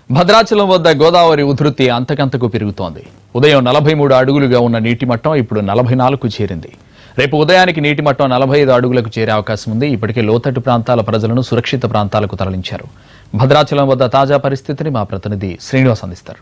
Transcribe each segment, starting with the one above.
భద్రాచలం వద్ద గోదావరి ఉధృతి అంతకంతకు పెరుగుతోంది ఉదయం నలభై మూడు అడుగులుగా ఉన్న నీటి మట్టం ఇప్పుడు నలభై నాలుగు చేరింది రేపు ఉదయానికి నీటి మట్టం నలభై ఐదు అడుగులకు చేరే అవకాశం ఉంది ఇప్పటికే లోతట్టు ప్రాంతాల ప్రజలను సురక్షిత ప్రాంతాలకు తరలించారు భద్రాచలం వద్ద తాజా పరిస్థితిని మా ప్రతినిధి శ్రీనివాస్ అందిస్తారు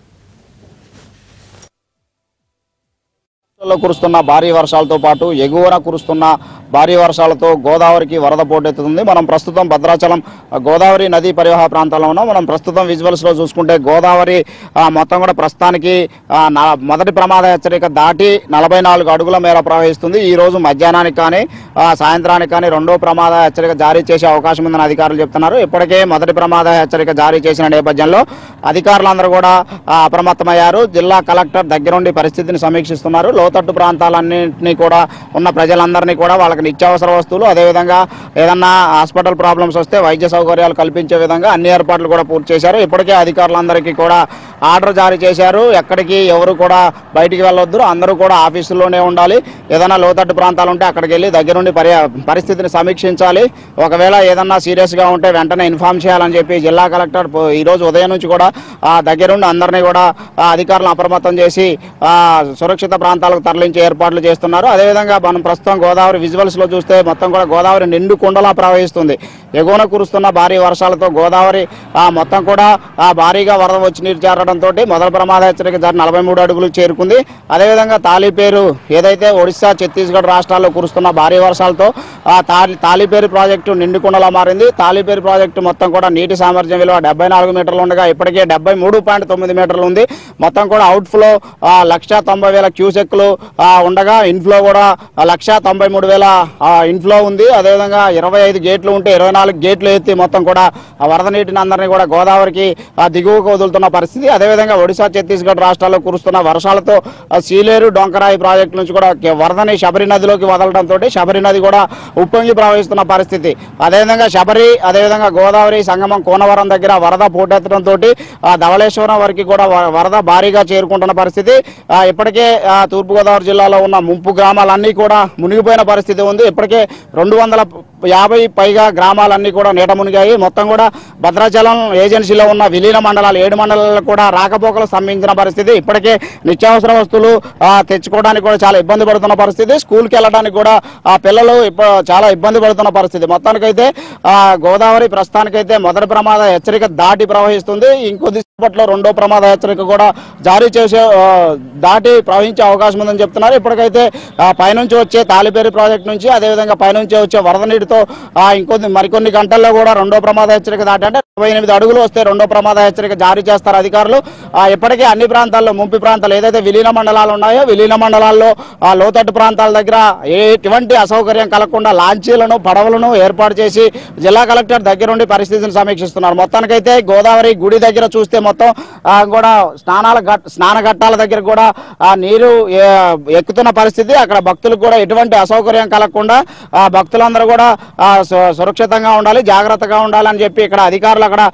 రాష్ట్రంలో కురుస్తున్న భారీ వర్షాలతో పాటు ఎగువన కురుస్తున్న భారీ వర్షాలతో గోదావరికి వరద పోటెత్తుతుంది మనం ప్రస్తుతం భద్రాచలం ఆ, గోదావరి నదీ పరివాహ ప్రాంతంలో ఉన్నాం మనం ప్రస్తుతం విజువల్స్ లో చూసుకుంటే గోదావరి ఆ, మొత్తం కూడా ప్రస్తుతానికి ఆ, నా- మొదటి ప్రమాద హెచ్చరిక దాటి నలభై నాలుగు అడుగుల మేర ప్రవహిస్తుంది ఈ రోజు మధ్యాహ్నానికి కానీ ఆ, సాయంత్రానికి కానీ రెండో ప్రమాద హెచ్చరిక జారీ చేసే అవకాశం ఉందని అధికారులు చెప్తున్నారు ఇప్పటికే మొదటి ప్రమాద హెచ్చరిక జారీ చేసిన నేపథ్యంలో అధికారులందరూ కూడా ఆ, అప్రమత్తమయ్యారు జిల్లా కలెక్టర్ దగ్గరుండి పరిస్థితిని సమీక్షిస్తున్నారు లోతట్టు ప్రాంతాలన్నింటినీ కూడా ఉన్న ప్రజలందరినీ కూడా వాళ్ళకి నిత్యావసర వస్తువులు అదేవిధంగా ఏదన్నా హాస్పిటల్ ప్రాబ్లమ్స్ వస్తే వైద్య సౌకర్యాలు కల్పించే విధంగా అన్ని ఏర్పాట్లు కూడా పూర్తి చేశారు ఇప్పటికే అధికారులందరికీ కూడా ఆర్డర్ జారీ చేశారు ఎక్కడికి ఎవరు కూడా బయటికి వెళ్ళొద్దు అందరూ కూడా ఆఫీసుల్లోనే ఉండాలి ఏదైనా లోతట్టు ప్రాంతాలు ఉంటే అక్కడికి వెళ్ళి దగ్గరుండి పరి పరిస్థితిని సమీక్షించాలి ఒకవేళ ఏదన్నా సీరియస్గా ఉంటే వెంటనే ఇన్ఫార్మ్ చేయాలని చెప్పి జిల్లా కలెక్టర్ పో- ఈ రోజు ఉదయం నుంచి కూడా ఆ, దగ్గరుండి అందరినీ కూడా ఆ, అధికారులను అప్రమత్తం చేసి ఆ, సురక్షిత ప్రాంతాలకు తరలించే ఏర్పాట్లు చేస్తున్నారు అదేవిధంగా మనం ప్రస్తుతం గోదావరి విజువల్స్ లో చూస్తే మొత్తం కూడా గోదావరి నిండు కుండలా ప్రవహిస్తుంది ఎగువన కురుస్తున్న భారీ వర్షాలతో గోదావరి ఆ, మొత్తం కూడా ఆ, భారీగా వరద వచ్చి నీరు చేరడంతో మొదటి ప్రమాద హెచ్చరిక జారి నలభై మూడు అడుగులకు చేరుకుంది అదేవిధంగా తాలిపేరు ఏదైతే ఒడిశా ఛత్తీస్గఢ్ రాష్ట్రాల్లో కురుస్తున్న భారీ వర్షాలతో ఆ తాలి తాలిపేరు ప్రాజెక్టు నిండుకుండలా మారింది తాలిపేరు ప్రాజెక్టు మొత్తం కూడా నీటి సామర్థ్యం విలువ డెబ్బై నాలుగు మీటర్లు ఉండగా ఇప్పటికే డెబ్బై మూడు పాయింట్ తొమ్మిది మీటర్లు ఉంది మొత్తం కూడా అవుట్ ఫ్లో లక్ష తొంభై వేల క్యూసెక్లు ఆ, ఉండగా ఇన్ఫ్లో కూడా ఆ, లక్ష తొంభై మూడు వేల ఇన్ఫ్లో ఉంది అదేవిధంగా ఇరవై ఐదు గేట్లు ఉంటే ఇరవై నాలుగు గేట్లు ఎత్తి మొత్తం కూడా ఆ వరద నీటిని అందరినీ కూడా గోదావరికి ఆ, దిగువకు వదులుతున్న పరిస్థితి అదేవిధంగా ఒడిశా ఛత్తీస్గఢ్ రాష్ట్రాల్లో కురుస్తున్న వర్షాలతో ఆ, సీలేరు డొంకరాయి ప్రాజెక్టు నుంచి కూడా కే- వరదని శబరి నదిలోకి వదలడంతో శబరి నది కూడా ఉప్పొంగి ప్రవహిస్తున్న పరిస్థితి అదేవిధంగా శబరి అదేవిధంగా గోదావరి సంగమం కోనవరం దగ్గర వరద పోటెత్తడంతో ధవళేశ్వరం వరకు కూడా వ- వరద భారీగా చేరుకుంటున్న పరిస్థితి ఆ, ఇప్పటికే ఆ, తూర్పుగోదావరి జిల్లాలో ఉన్న ముంపు గ్రామాలన్నీ కూడా మునిగిపోయిన పరిస్థితి ఉంది ఇప్పటికే రెండు వందల యాభై పైగా గ్రామాలన్నీ కూడా నీట మునిగాయి మొత్తం కూడా భద్రాచలం ఏజెన్సీలో ఉన్న విలీన మండలాలు ఏడు మండలాలు కూడా రాకపోకలు స్తంభించిన పరిస్థితి ఇప్పటికే నిత్యావసర వస్తువులు ఆ, తెచ్చుకోవడానికి కూడా చాలా ఇబ్బంది పడుతున్న పరిస్థితి స్కూల్కి వెళ్ళడానికి కూడా ఆ పిల్లలు ఇప్ప- చాలా ఇబ్బంది పడుతున్న పరిస్థితి మొత్తానికైతే ఆ, గోదావరి ప్రస్తుతానికైతే మొదటి ప్రమాద హెచ్చరిక దాటి ప్రవహిస్తుంది ఇంకొద్దిసేపట్లో రెండో ప్రమాద హెచ్చరిక కూడా జారీ చేసే ఆ, దాటి ప్రవహించే అవకాశం ఉందని చెప్తున్నారు ఇప్పటికైతే ఆ, పైనుంచి వచ్చే తాలిపేరు ప్రాజెక్ట్ నుంచి అదేవిధంగా పైనుంచి వచ్చే వరద నీటితో ఆ, ఇంకొద్ది మరికొన్ని గంటల్లో కూడా రెండో ప్రమాద హెచ్చరిక దాటి అంటే ఇరవై ఎనిమిది అడుగులు వస్తే రెండో ప్రమాద హెచ్చరిక జారీ చేస్తారు అధికారులు ఆ, ఇప్పటికే అన్ని ప్రాంతాల్లో ముంపు ప్రాంతాలు ఏదైతే విలీన మండలాలు ఉన్నాయో విలీన మండలాల్లో ఆ లోతట్టు ప్రాంతాల దగ్గర ఎటువంటి అసౌకర్యం కలగకుండా లాంచీలను పడవలను ఏర్పాటు చేసి జిల్లా కలెక్టర్ దగ్గరుండి పరిస్థితిని సమీక్షిస్తున్నారు మొత్తానికైతే గోదావరి గుడి దగ్గర చూస్తే మొత్తం ఆ, కూడా స్నానాల ఘట్ స్నాన ఘట్టాల దగ్గర కూడా ఆ నీరు ఏ, ఎక్కుతున్న పరిస్థితి అక్కడ భక్తులకు కూడా ఎటువంటి అసౌకర్యం కలగకుండా ఆ భక్తులందరూ కూడా ఆ, సు- సురక్షితంగా ఉండాలి జాగ్రత్తగా ఉండాలని చెప్పి ఇక్కడ అధికారులు అక్కడ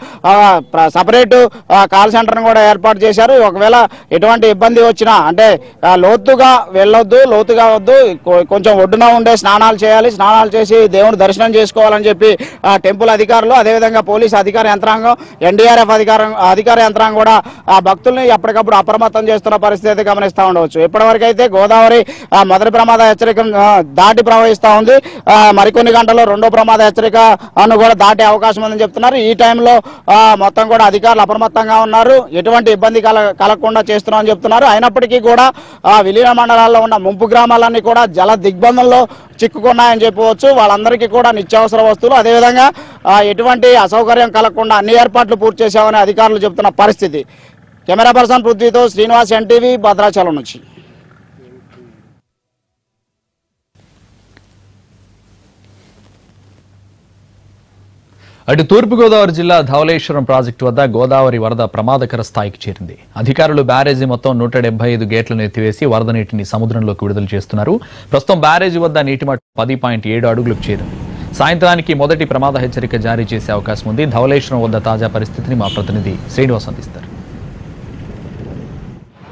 సపరేట్ కాల్ సెంటర్ని కూడా ఏర్పాటు చేశారు ఒకవేళ ఎటువంటి ఇబ్బంది వచ్చినా అంటే ఆ, లోతుగా వెళ్ళొద్దు లోతుగా వద్దు కొ- కొంచెం ఒడ్డున ఉండే స్నానాలు చేయాలి స్నానాలు చేసి దేవుని దర్శనం చేసుకోవాలని చెప్పి ఆ, టెంపుల్ అధికారులు అదేవిధంగా పోలీసు అధికార యంత్రాంగం ఎన్డీఆర్ఎఫ్ అధికారం అధికార యంత్రాంగం కూడా ఆ భక్తుల్ని ఎప్పటికప్పుడు అప్రమత్తం చేస్తున్న పరిస్థితి అయితే గమనిస్తూ ఉండవచ్చు ఇప్పటివరకు అయితే గోదావరి ఆ, మొదటి ప్రమాద హెచ్చరిక ఆ, దాటి ప్రవహిస్తూ ఉంది ఆ, మరికొన్ని గంటల్లో రెండో ప్రమాద హెచ్చరిక అను కూడా దాటే అవకాశం ఉందని చెప్తున్నారు ఈ టైంలో ఆ, మొత్తం కూడా అధికారులు అప్రమత్తంగా ఉన్నారు ఎటువంటి ఇబ్బంది కల కలగకుండా చేస్తున్నామని చెప్తున్నారు అయినప్పటికీ కూడా ఆ, విలీన మండలాల్లో ఉన్న ముంపు గ్రామాలన్నీ కూడా జల దిగ్బంధంలో చిక్కుకున్నాయని చెప్పవచ్చు వాళ్ళందరికీ కూడా నిత్యావసర వస్తువులు అదేవిధంగా ఆ, ఎటువంటి అసౌకర్యం కలగకుండా అన్ని ఏర్పాట్లు పూర్తి చేశామని అధికారులు చెప్తున్న పరిస్థితి కెమెరా పర్సన్ పృథ్వీతో శ్రీనివాస్ ఎన్టీవీ భద్రాచలం నుంచి అటు తూర్పుగోదావరి జిల్లా ధవళేశ్వరం ప్రాజెక్టు వద్ద గోదావరి వరద ప్రమాదకర స్థాయికి చేరింది అధికారులు బ్యారేజీ మొత్తం నూట డెబ్బై ఐదు గేట్లను ఎత్తివేసి వరద నీటిని సముద్రంలోకి విడుదల చేస్తున్నారు ప్రస్తుతం బ్యారేజీ వద్ద నీటి మట్టం పది పాయింట్ ఏడు అడుగులకు చేరింది సాయంత్రానికి మొదటి ప్రమాద హెచ్చరిక జారీ చేసే అవకాశం ఉంది ధవళేశ్వరం వద్ద తాజా పరిస్థితిని మా ప్రతినిధి శ్రీనివాస్ అందిస్తారు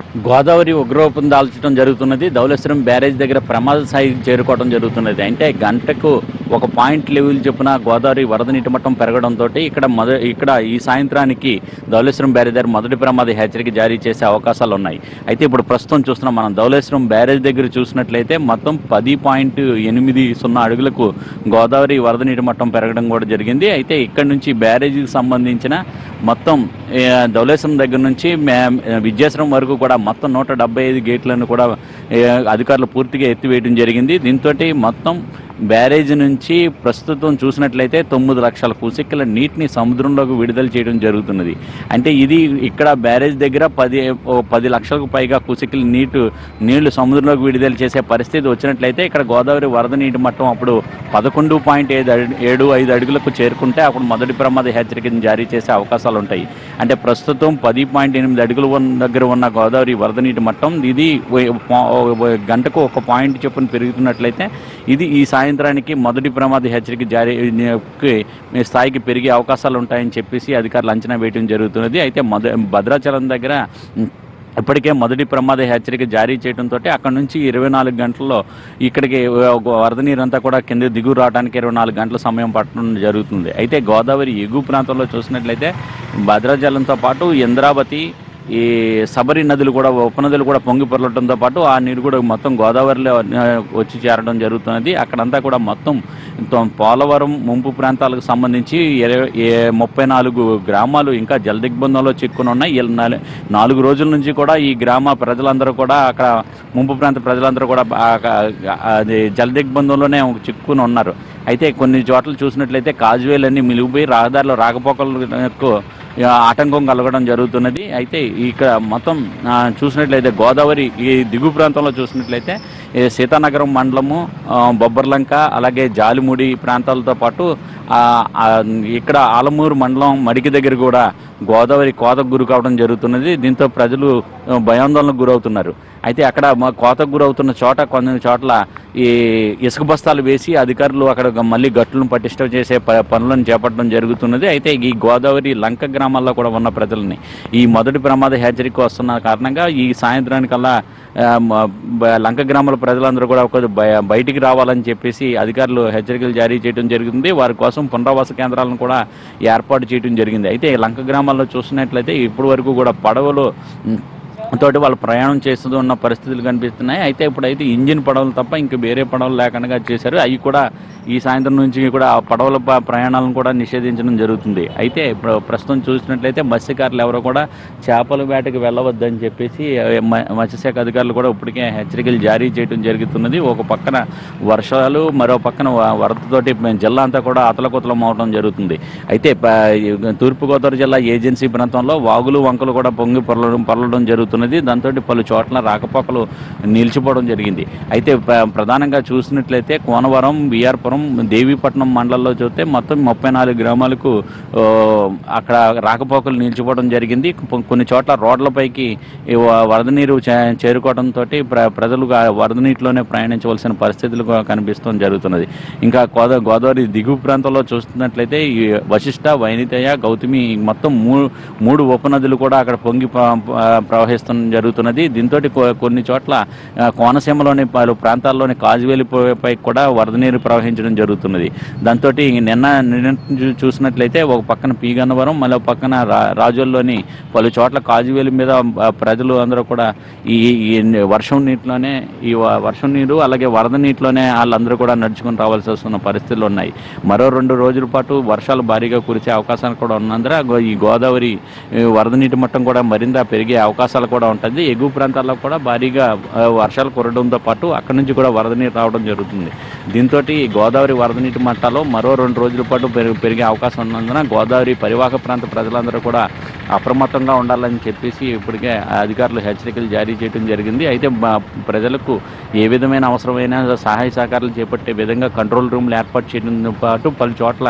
గోదావరి ఉగ్రరూపం దాల్చడం జరుగుతున్నది ధవళేశ్వరం బ్యారేజ్ దగ్గర ప్రమాద స్థాయికి చేరుకోవడం జరుగుతున్నది అంటే గంటకు ఒక పాయింట్ లెవెల్ చొప్పున గోదావరి వరద నీటి మట్టం పెరగడంతో ఇక్కడ మొద ఇక్కడ ఈ సాయంత్రానికి ధవళేశ్వరం బ్యారేజ్ దగ్గర మొదటి ప్రమాద హెచ్చరిక జారీ చేసే అవకాశాలు ఉన్నాయి అయితే ఇప్పుడు ప్రస్తుతం చూస్తున్నాం మనం ధవళేశ్వరం బ్యారేజ్ దగ్గర చూసినట్లయితే మొత్తం పది పాయింట్ ఎనిమిది సున్నా అడుగులకు గోదావరి వరద నీటి మట్టం పెరగడం కూడా జరిగింది అయితే ఇక్కడ నుంచి బ్యారేజీకి సంబంధించిన మొత్తం ఏ, ధవళేశ్వరం దగ్గర నుంచి మే- విద్యాశ్రమం వరకు కూడా మొత్తం నూట డెబ్బై ఐదు గేట్లను కూడా ఏ, అధికారులు పూర్తిగా ఎత్తివేయడం జరిగింది దీంతో మొత్తం బ్యారేజ్ నుంచి ప్రస్తుతం చూసినట్లయితే తొమ్మిది లక్షల కుసిక్కల నీటిని సముద్రంలోకి విడుదల చేయడం జరుగుతున్నది అంటే ఇది ఇక్కడ బ్యారేజ్ దగ్గర పది ఓ పది లక్షలకు పైగా కుసిక్కల నీటు నీళ్లు సముద్రంలోకి విడుదల చేసే పరిస్థితి వచ్చినట్లయితే ఇక్కడ గోదావరి వరద నీటి మట్టం అప్పుడు పదకొండు పాయింట్ ఐదు అడు- ఏడు ఐదు అడుగులకు చేరుకుంటే అప్పుడు మొదటి ప్రమాద హెచ్చరికను జారీ చేసే అవకాశాలు ఉంటాయి అంటే ప్రస్తుతం పది పాయింట్ ఎనిమిది అడుగుల ఉన్న- దగ్గర ఉన్న గోదావరి వరద నీటి మట్టం ఇది ఓ- ఓ- గంటకు ఒక పాయింట్ చొప్పున పెరుగుతున్నట్లయితే ఇది ఈ సాయంత్రానికి మొదటి ప్రమాద హెచ్చరిక జారీ కి స్థాయికి పెరిగే అవకాశాలు ఉంటాయని చెప్పేసి అధికారులు అంచనా వేయడం జరుగుతున్నది అయితే మొద భద్రాచలం దగ్గర ఉమ్, ఇప్పటికే మొదటి ప్రమాద హెచ్చరిక జారీ చేయడంతో అక్కడ నుంచి ఇరవై నాలుగు గంటల్లో ఇక్కడికి ఒక వరద నీరంతా కూడా కింద దిగువ రావడానికి ఇరవై నాలుగు గంటల సమయం పట్టడం జరుగుతుంది అయితే గోదావరి ఎగువ ప్రాంతంలో చూసినట్లయితే భద్రాచలంతో పాటు ఇంద్రావతి ఈ సబరి నదులు కూడా ఉపనదులు కూడా పొంగి పొరలటంతో పాటు ఆ నీరు కూడా మొత్తం గోదావరిలో ఆ, వచ్చి చేరడం జరుగుతున్నది అక్కడంతా కూడా మొత్తం తో- పోలవరం ముంపు ప్రాంతాలకు సంబంధించి ఇరవై ఏ- ముప్పై నాలుగు గ్రామాలు ఇంకా జలదిగ్బంధంలో చిక్కుని ఉన్నాయి ఈ నాలు- నాలుగు రోజుల నుంచి కూడా ఈ గ్రామ ప్రజలందరూ కూడా అక్కడ ముంపు ప్రాంత ప్రజలందరూ కూడా ఆ- ఆ- అది జలదిగ్బంధంలోనే చిక్కుని ఉన్నారు అయితే కొన్ని చోట్ల చూసినట్లయితే కాజువేలన్నీ మిలిగిపోయి రహదారిలో రాకపోకలకు ఆ, ఆటంకం కలగడం జరుగుతున్నది అయితే ఇక్కడ మొత్తం ఆ, చూసినట్లయితే గోదావరి ఈ దిగువ ప్రాంతంలో చూసినట్లయితే ఈ సీతానగరం మండలము ఆ, బొబ్బర్లంక అలాగే జాలిముడి ప్రాంతాలతో పాటు ఆ, ఆ, ఇక్కడ ఆలమూరు మండలం మడికి దగ్గర కూడా గోదావరి కోతకు గురి కావడం జరుగుతున్నది దీంతో ప్రజలు ఆ, భయాందోళనకు గురవుతున్నారు అయితే అక్కడ మా కోతకు గురవుతున్న చోట కొన్ని చోట్ల ఈ ఇసుక బస్తాలు వేసి అధికారులు అక్కడ మళ్ళీ గట్టులను పటిష్టం చేసే ప- పనులను చేపట్టడం జరుగుతున్నది అయితే ఈ గోదావరి లంక గ్రామాల్లో కూడా ఉన్న ప్రజల్ని ఈ మొదటి ప్రమాద హెచ్చరిక వస్తున్న కారణంగా ఈ సాయంత్రానికల్లా ఆ, మ- బ- లంక గ్రామాల ప్రజలందరూ కూడా ఒక బయ- బయటికి రావాలని చెప్పేసి అధికారులు హెచ్చరికలు జారీ చేయడం జరిగింది వారి కోసం పునరావాస కేంద్రాలను కూడా ఏర్పాటు చేయడం జరిగింది అయితే లంక గ్రామాల్లో చూసినట్లయితే ఇప్పటి వరకు కూడా పడవలు ఉమ్, తోటి వాళ్ళు ప్రయాణం చేస్తూ ఉన్న పరిస్థితులు కనిపిస్తున్నాయి అయితే ఇప్పుడైతే ఇంజిన్ పడవలు తప్ప ఇంక వేరే పడవలు లేకుండా చేశారు అవి కూడా ఈ సాయంత్రం నుంచి కూడా ఆ పడవల ప- ప్రయాణాలను కూడా నిషేధించడం జరుగుతుంది అయితే ప్ర- ప్రస్తుతం చూసినట్లయితే మత్స్యకారులు ఎవరో కూడా చేపల వేటకి వెళ్ళవద్దని చెప్పేసి ఆ, మ- మత్స్యశాఖ అధికారులు కూడా ఇప్పటికే హెచ్చరికలు జారీ చేయడం జరుగుతున్నది ఒక పక్కన వర్షాలు మరో పక్కన వ- వరదతోటి జిల్లా అంతా కూడా అతలకుతలం అవడం జరుగుతుంది అయితే ప- తూర్పుగోదావరి జిల్లా ఏజెన్సీ ప్రాంతంలో వాగులు వంకలు కూడా పొంగి పొరలడం పొరలడం జరుగుతున్నది దాంతో పలు చోట్ల రాకపోకలు నిలిచిపోవడం జరిగింది అయితే ప- ప్రధానంగా చూసినట్లయితే కోనవరం విఆర్పురం దేవీపట్నం మండలంలో చూస్తే మొత్తం ముప్పై నాలుగు గ్రామాలకు ఆ, అక్కడ రాకపోకలు నిలిచిపోవడం జరిగింది కొ- కొన్ని చోట్ల రోడ్లపైకి ఈ వ- వరద నీరు చే- చేరుకోవడంతో ప్ర ప్రజలు ఆ వరద నీటిలోనే ప్రయాణించవలసిన పరిస్థితులు కూడా కనిపిస్తూ జరుగుతున్నది ఇంకా గోదా గోదావరి దిగువ ప్రాంతంలో చూస్తున్నట్లయితే ఈ వశిష్ట వైనితయ గౌతమి ఈ మొత్తం మూడు మూడు ఉపనదులు కూడా అక్కడ పొంగి ప్ర- ప్ర- ప్రవహిస్తూ జరుగుతున్నది దీంతో కొన్ని చోట్ల ఆ, కోనసీమలోని పలు ప్రాంతాల్లోని కాజువేలి పై కూడా వరద నీరు ప్రవహించడం జరుగుతున్నది దాంతో నిన్న నిన్న చూ- చూసినట్లయితే ఒక పక్కన పీగన్నవరం మళ్ళీ ఒక పక్కన రా రాజోల్లోని పలు చోట్ల కాజువేలి మీద ఆ, ప్రజలు అందరూ కూడా ఈ ఈ వర్షం నీటిలోనే ఈ వ- వర్షం నీరు అలాగే వరద నీటిలోనే వాళ్ళందరూ కూడా నడుచుకుని రావాల్సి వస్తున్న పరిస్థితులు ఉన్నాయి మరో రెండు రోజుల పాటు వర్షాలు భారీగా కురిసే అవకాశాలు కూడా ఉన్నందున గో- ఈ గోదావరి ఈ వరద నీటి మట్టం కూడా మరింత పెరిగే అవకాశాలు కూడా ఉంటుంది ఎగువ ప్రాంతాల్లో కూడా భారీగా ఆ, వర్షాలు కురడంతో పాటు అక్కడి నుంచి కూడా వరద నీరు రావడం జరుగుతుంది దీంతో గోదావరి వరద నీటి మట్టాలు మరో రెండు రోజుల పాటు పెరిగి పెరిగే అవకాశం ఉన్నందున గోదావరి పరివాహక ప్రాంత ప్రజలందరూ కూడా అప్రమత్తంగా ఉండాలని చెప్పేసి ఇప్పటికే అధికారులు హెచ్చరికలు జారీ చేయడం జరిగింది అయితే మా ప్రజలకు ఏ విధమైన అవసరమైన సహాయ సహకారాలు చేపట్టే విధంగా కంట్రోల్ రూమ్లు ఏర్పాటు చేయడంతో పాటు పలు చోట్ల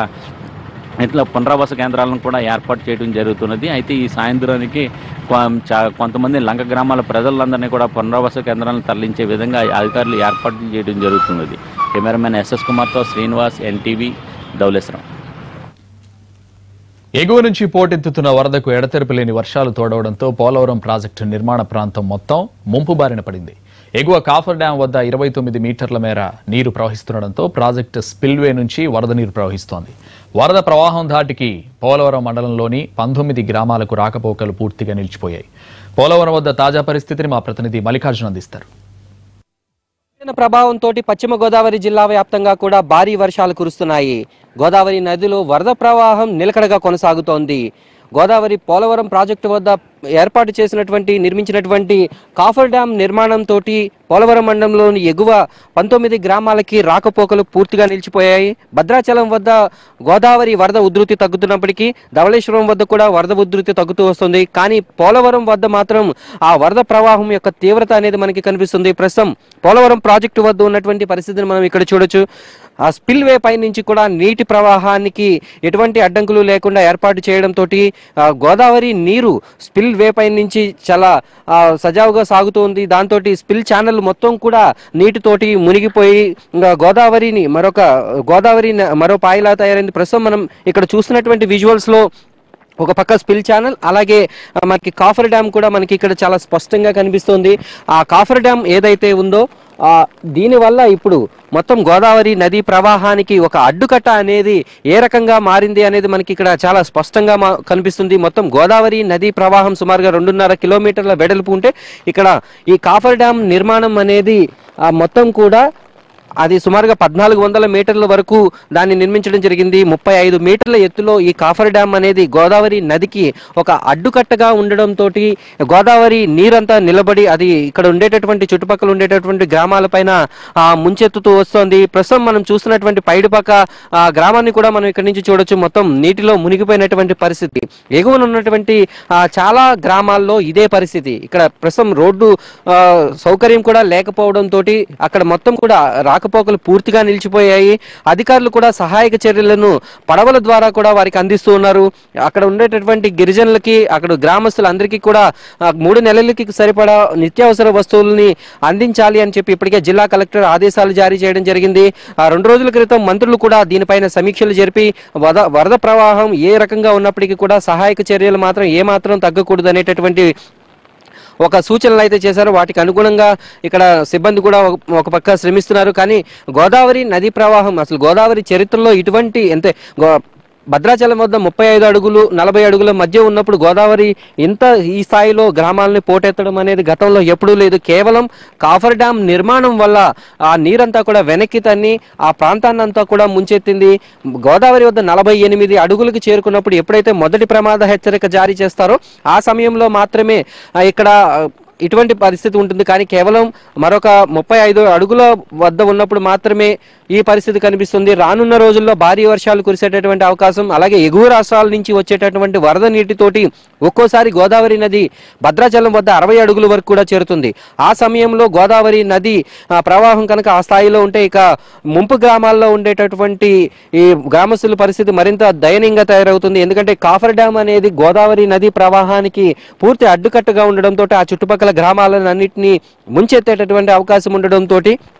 ఇట్లా పునరావాస కేంద్రాలను కూడా ఏర్పాటు చేయడం జరుగుతున్నది అయితే ఈ సాయంత్రానికి కొ- చా- కొంతమంది లంక గ్రామాల ప్రజలందరినీ కూడా పునరావాస కేంద్రాలను తరలించే విధంగా అధికారులు ఏర్పాటు చేయడం జరుగుతున్నది కెమెరామెన్ ఎస్ఎస్ కుమార్తో శ్రీనివాస్ ఎన్టీవీ ధవలేశ్వరం ఎగువ నుంచి పోటెత్తుతున్న వరదకు ఎడతెరపి లేని వర్షాలు తోడవడంతో పోలవరం ప్రాజెక్టు నిర్మాణ ప్రాంతం మొత్తం ముంపు బారిన పడింది ఎగువ కాఫర్ డ్యాం వద్ద ఇరవై తొమ్మిది మీటర్ల మేర నీరు ప్రవహిస్తుండటంతో ప్రాజెక్టు స్పిల్వే నుంచి వరద నీరు ప్రవహిస్తోంది వరద ప్రవాహం ధాటికి పోలవరం మండలంలోని పంతొమ్మిది గ్రామాలకు రాకపోకలు పూర్తిగా నిలిచిపోయాయి పోలవరం వద్ద తాజా పరిస్థితిని మా ప్రతినిధి మల్లికార్జున అందిస్తారు ఉపరితల ప్రభావంతో పశ్చిమ గోదావరి జిల్లా వ్యాప్తంగా కూడా భారీ వర్షాలు కురుస్తున్నాయి గోదావరి నదిలో వరద ప్రవాహం నిలకడగా కొనసాగుతోంది గోదావరి పోలవరం ప్రాజెక్టు వద్ద ఏర్పాటు చేసినటువంటి నిర్మించినటువంటి కాఫర్ డ్యాం నిర్మాణంతో పోలవరం మండలంలోని ఎగువ పంతొమ్మిది గ్రామాలకి రాకపోకలు పూర్తిగా నిలిచిపోయాయి భద్రాచలం వద్ద గోదావరి వరద ఉధృతి తగ్గుతున్నప్పటికీ ధవళేశ్వరం వద్ద కూడా వరద ఉధృతి తగ్గుతూ వస్తుంది కానీ పోలవరం వద్ద మాత్రం ఆ వరద ప్రవాహం యొక్క తీవ్రత అనేది మనకి కనిపిస్తుంది ప్రస్తుతం పోలవరం ప్రాజెక్టు వద్ద ఉన్నటువంటి పరిస్థితిని మనం ఇక్కడ చూడొచ్చు ఆ స్పిల్ వే పై నుంచి కూడా నీటి ప్రవాహానికి ఎటువంటి అడ్డంకులు లేకుండా ఏర్పాటు చేయడంతో గోదావరి నీరు స్పిల్ వే పై నుంచి చాలా ఆ, సజావుగా సాగుతోంది దాంతో స్పిల్ ఛానల్ మొత్తం కూడా నీటితోటి మునిగిపోయి ఇంకా గోదావరిని మరొక గోదావరి న- మరో పాయిలా తయారైంది ప్రస్తుతం మనం ఇక్కడ చూస్తున్నటువంటి విజువల్స్ లో ఒక పక్క స్పిల్ ఛానల్ అలాగే ఆ, మనకి కాఫర్ డ్యామ్ కూడా మనకి ఇక్కడ చాలా స్పష్టంగా కనిపిస్తుంది ఆ కాఫర్ డ్యామ్ ఏదైతే ఉందో ఆ, దీనివల్ల ఇప్పుడు మొత్తం గోదావరి నది ప్రవాహానికి ఒక అడ్డుకట్ట అనేది ఏ రకంగా మారింది అనేది మనకి ఇక్కడ చాలా స్పష్టంగా మా- కనిపిస్తుంది మొత్తం గోదావరి నది ప్రవాహం సుమారుగా రెండున్నర కిలోమీటర్ల వెడల్పు ఉంటే ఇక్కడ ఈ కాఫర్ డ్యామ్ నిర్మాణం అనేది ఆ, మొత్తం కూడా అది సుమారుగా పద్నాలుగు వందల మీటర్ల వరకు దాన్ని నిర్మించడం జరిగింది ముప్పై ఐదు మీటర్ల ఎత్తులో ఈ కాఫర్ డ్యామ్ అనేది గోదావరి నదికి ఒక అడ్డుకట్టగా ఉండడంతో గోదావరి నీరంతా నిలబడి అది ఇక్కడ ఉండేటటువంటి చుట్టుపక్కల ఉండేటటువంటి గ్రామాలపైన ఆ, ముంచెత్తుతూ వస్తోంది ప్రస్తుతం మనం చూస్తున్నటువంటి పైడిపక్క ఆ, గ్రామాన్ని కూడా మనం ఇక్కడ నుంచి చూడొచ్చు మొత్తం నీటిలో మునిగిపోయినటువంటి పరిస్థితి ఎగువన ఉన్నటువంటి ఆ, చాలా గ్రామాల్లో ఇదే పరిస్థితి ఇక్కడ ప్రస్తుతం రోడ్డు ఆ, సౌకర్యం కూడా లేకపోవడంతో అక్కడ మొత్తం కూడా రాకపోకలు పూర్తిగా నిలిచిపోయాయి అధికారులు కూడా సహాయక చర్యలను పడవల ద్వారా కూడా వారికి అందిస్తూ ఉన్నారు అక్కడ ఉండేటటువంటి గిరిజనులకి అక్కడ గ్రామస్తులందరికీ కూడా ఆ, మూడు నెలలకి సరిపడా నిత్యావసర వస్తువుల్ని అందించాలి అని చెప్పి ఇప్పటికే జిల్లా కలెక్టర్ ఆదేశాలు జారీ చేయడం జరిగింది ఆ రెండు రోజుల క్రితం మంత్రులు కూడా దీనిపైన సమీక్షలు జరిపి వద వరద ప్రవాహం ఏ రకంగా ఉన్నప్పటికీ కూడా సహాయక చర్యలు మాత్రం ఏ మాత్రం తగ్గకూడదు అనేటటువంటి ఒక సూచనలు అయితే చేశారు వాటికి అనుగుణంగా ఇక్కడ సిబ్బంది కూడా ఒక- ఒక పక్క శ్రమిస్తున్నారు కానీ గోదావరి నది ప్రవాహం అసలు గోదావరి చరిత్రలో ఇటువంటి అంటే గో- భద్రాచలం వద్ద ముప్పై ఐదు అడుగులు నలభై అడుగుల మధ్య ఉన్నప్పుడు గోదావరి ఇంత ఈ స్థాయిలో గ్రామాలని పోటెత్తడం అనేది గతంలో ఎప్పుడూ లేదు కేవలం కాఫర్ డ్యామ్ నిర్మాణం వల్ల ఆ నీరంతా కూడా వెనక్కి తన్ని ఆ ప్రాంతాన్ని అంతా కూడా ముంచెత్తింది గోదావరి వద్ద నలభై ఎనిమిది అడుగులకు చేరుకున్నప్పుడు ఎప్పుడైతే మొదటి ప్రమాద హెచ్చరిక జారీ చేస్తారో ఆ సమయంలో మాత్రమే ఆ, ఇక్కడ ఆ, ఇటువంటి పరిస్థితి ఉంటుంది కానీ కేవలం మరొక ముప్పై ఐదు అడుగుల వద్ద ఉన్నప్పుడు మాత్రమే ఈ పరిస్థితి కనిపిస్తుంది రానున్న రోజుల్లో భారీ వర్షాలు కురిసేటటువంటి అవకాశం అలాగే ఎగువ రాష్ట్రాల నుంచి వచ్చేటటువంటి వరద నీటితోటి ఒక్కోసారి గోదావరి నది భద్రాచలం వద్ద అరవై అడుగుల వరకు కూడా చేరుతుంది ఆ సమయంలో గోదావరి నది ఆ, ప్రవాహం కనుక ఆ స్థాయిలో ఉంటే ఇక ముంపు గ్రామాల్లో ఉండేటటువంటి ఈ గ్రామస్తుల పరిస్థితి మరింత దయనీయంగా తయారవుతుంది ఎందుకంటే కాఫర్ డ్యామ్ అనేది గోదావరి నది ప్రవాహానికి పూర్తి అడ్డుకట్టుగా ఉండడంతో ఆ చుట్టుపక్కల గ్రామాలన్నింటినీ ముంచెత్తేటటువంటి అవకాశం ఉండడంతో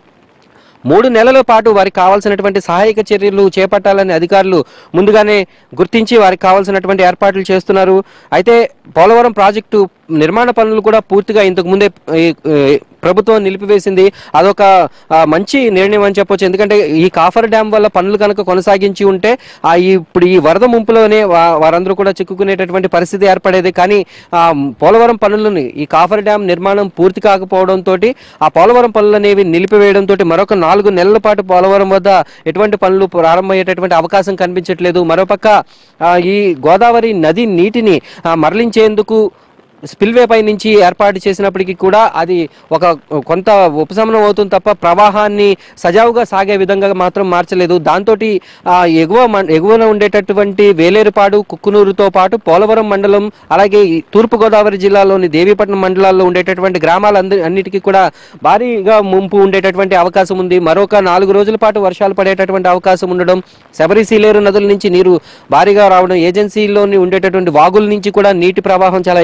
మూడు నెలల పాటు వారికి కావాల్సినటువంటి సహాయక చర్యలు చేపట్టాలని అధికారులు ముందుగానే గుర్తించి వారికి కావాల్సినటువంటి ఏర్పాట్లు చేస్తున్నారు అయితే పోలవరం ప్రాజెక్టు నిర్మాణ పనులు కూడా పూర్తిగా ఇంతకు ముందే ఈ, ఈ, ప్రభుత్వం నిలిపివేసింది అదొక ఆ, మంచి నిర్ణయం అని చెప్పొచ్చు ఎందుకంటే ఈ కాఫర్ డ్యామ్ వల్ల పనులు కనుక కొనసాగించి ఉంటే ఆ ఈ- ఇప్పుడు ఈ వరద ముంపులోనే వా- వారందరూ కూడా చిక్కుకునేటటువంటి పరిస్థితి ఏర్పడేది కానీ ఆ పోలవరం పనులను ఈ కాఫర్ డ్యామ్ నిర్మాణం పూర్తి కాకపోవడంతో ఆ పోలవరం పనులు అనేవి నిలిపివేయడంతో మరొక నాలుగు నెలల పాటు పోలవరం వద్ద ఎటువంటి పనులు ప్రారంభమయ్యేటటువంటి అవకాశం కనిపించట్లేదు మరోపక్క ఆ, ఈ గోదావరి నది నీటిని ఆ, మరలించేందుకు స్పిల్వే పై నుంచి ఏర్పాటు చేసినప్పటికీ కూడా అది ఒక కొంత ఉపశమనం అవుతుంది తప్ప ప్రవాహాన్ని సజావుగా సాగే విధంగా మాత్రం మార్చలేదు దాంతో ఎగువ మం- ఎగువన ఉండేటటువంటి వేలేరుపాడు కుక్కునూరుతో పాటు పోలవరం మండలం అలాగే ఈ తూర్పు గోదావరి జిల్లాలోని దేవీపట్నం మండలాల్లో ఉండేటటువంటి గ్రామాలందరి అన్నిటికీ కూడా భారీగా ముంపు ఉండేటటువంటి అవకాశం ఉంది మరొక నాలుగు రోజుల పాటు వర్షాలు పడేటటువంటి అవకాశం ఉండడం శబరి సీలేరు నదుల నుంచి నీరు భారీగా రావడం ఏజెన్సీలోని ఉండేటటువంటి వాగుల నుంచి కూడా నీటి ప్రవాహం చాలా ఎక్కువగా ఉండడం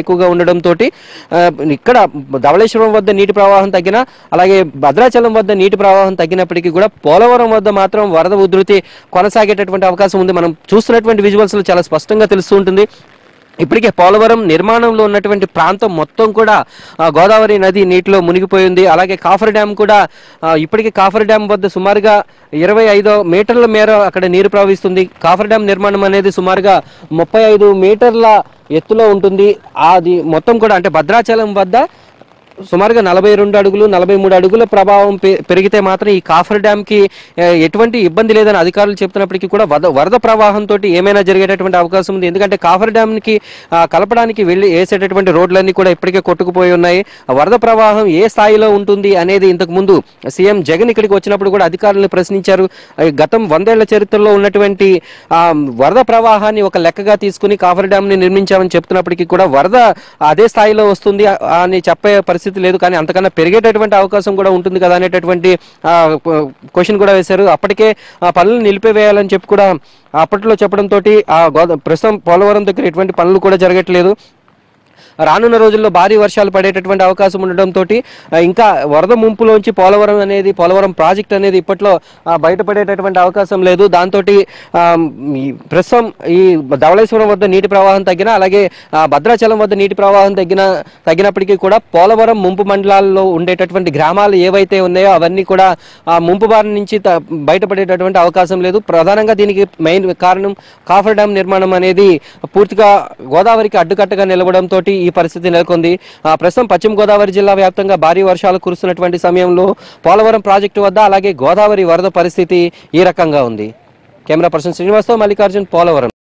ఉండడంతో ఇక్కడ ధవళేశ్వరం వద్ద నీటి ప్రవాహం తగ్గిన అలాగే భద్రాచలం వద్ద నీటి ప్రవాహం తగ్గినప్పటికీ కూడా పోలవరం వద్ద మాత్రం వరద ఉధృతి కొనసాగేటటువంటి అవకాశం ఉంది మనం చూస్తున్నటువంటి విజువల్స్ లో చాలా స్పష్టంగా తెలుస్తూ ఉంటుంది ఇప్పటికే పోలవరం నిర్మాణంలో ఉన్నటువంటి ప్రాంతం మొత్తం కూడా ఆ, గోదావరి నది నీటిలో మునిగిపోయింది అలాగే కాఫర్ డ్యామ్ కూడా ఆ, ఇప్పటికే కాఫర్ డ్యామ్ వద్ద సుమారుగా ఇరవై ఐదు మీటర్ల మేర అక్కడ నీరు ప్రవహిస్తుంది కాఫర్ డ్యామ్ నిర్మాణం అనేది సుమారుగా ముప్పై ఐదు మీటర్ల ఎత్తులో ఉంటుంది అది మొత్తం కూడా అంటే భద్రాచలం వద్ద సుమారుగా నలభై రెండు అడుగులు నలభై మూడు అడుగుల ప్రభావం పె- పెరిగితే మాత్రం ఈ కాఫర్ డ్యామ్ కి ఏ, ఎటువంటి ఇబ్బంది లేదని అధికారులు చెప్తున్నప్పటికీ కూడా వరద వరద ప్రవాహంతో ఏమైనా జరిగేటటువంటి అవకాశం ఉంది ఎందుకంటే కాఫర్ డ్యామ్ కి ఆ, కలపడానికి వెళ్ళి వేసేటటువంటి రోడ్లన్నీ కూడా ఇప్పటికే కొట్టుకుపోయి ఉన్నాయి ఆ వరద ప్రవాహం ఏ స్థాయిలో ఉంటుంది అనేది ఇంతకు ముందు సీఎం జగన్ ఇక్కడికి వచ్చినప్పుడు కూడా అధికారులను ప్రశ్నించారు ఆ, గతం వందేళ్ల చరిత్రలో ఉన్నటువంటి ఆ, వరద ప్రవాహాన్ని ఒక లెక్కగా తీసుకుని కాఫర్ డ్యామ్ ని నిర్మించామని చెప్తున్నప్పటికీ కూడా వరద అదే స్థాయిలో వస్తుంది ఆ- అని చెప్పే పరిస్థితి లేదు కానీ అంతకన్నా పెరిగేటటువంటి అవకాశం కూడా ఉంటుంది కదా అనేటటువంటి క్వశ్చన్ కూడా వేశారు అప్పటికే ఆ పనులు నిలిపివేయాలని చెప్పి కూడా అప్పట్లో చెప్పడంతో ఆ గోదా ప్రస్తుతం పోలవరం దగ్గర ఎటువంటి పనులు కూడా జరగట్లేదు రానున్న రోజుల్లో భారీ వర్షాలు పడేటటువంటి అవకాశం ఉండడంతో ఇంకా వరద ముంపులోంచి పోలవరం అనేది పోలవరం ప్రాజెక్ట్ అనేది ఇప్పట్లో ఆ, బయటపడేటటువంటి అవకాశం లేదు దాంతో ప్రస్తుతం ఈ ధవళేశ్వరం వద్ద నీటి ప్రవాహం తగ్గిన అలాగే ఆ, భద్రాచలం వద్ద నీటి ప్రవాహం తగ్గిన తగ్గినప్పటికీ కూడా పోలవరం ముంపు మండలాల్లో ఉండేటటువంటి గ్రామాలు ఏవైతే ఉన్నాయో అవన్నీ కూడా ఆ ముంపు బారి నుంచి త- బయటపడేటటువంటి అవకాశం లేదు ప్రధానంగా దీనికి మెయిన్ కారణం కాఫర్ డ్యామ్ నిర్మాణం అనేది పూర్తిగా గోదావరికి అడ్డుకట్టగా నిలవడంతో ఈ పరిస్థితి నెలకొంది ఆ, ప్రస్తుతం పశ్చిమ గోదావరి జిల్లా వ్యాప్తంగా భారీ వర్షాలు కురుస్తున్నటువంటి సమయంలో పోలవరం ప్రాజెక్టు వద్ద అలాగే గోదావరి వరద పరిస్థితి ఈ రకంగా ఉంది కెమెరా పర్సన్ శ్రీనివాస్తో మల్లికార్జున్ పోలవరం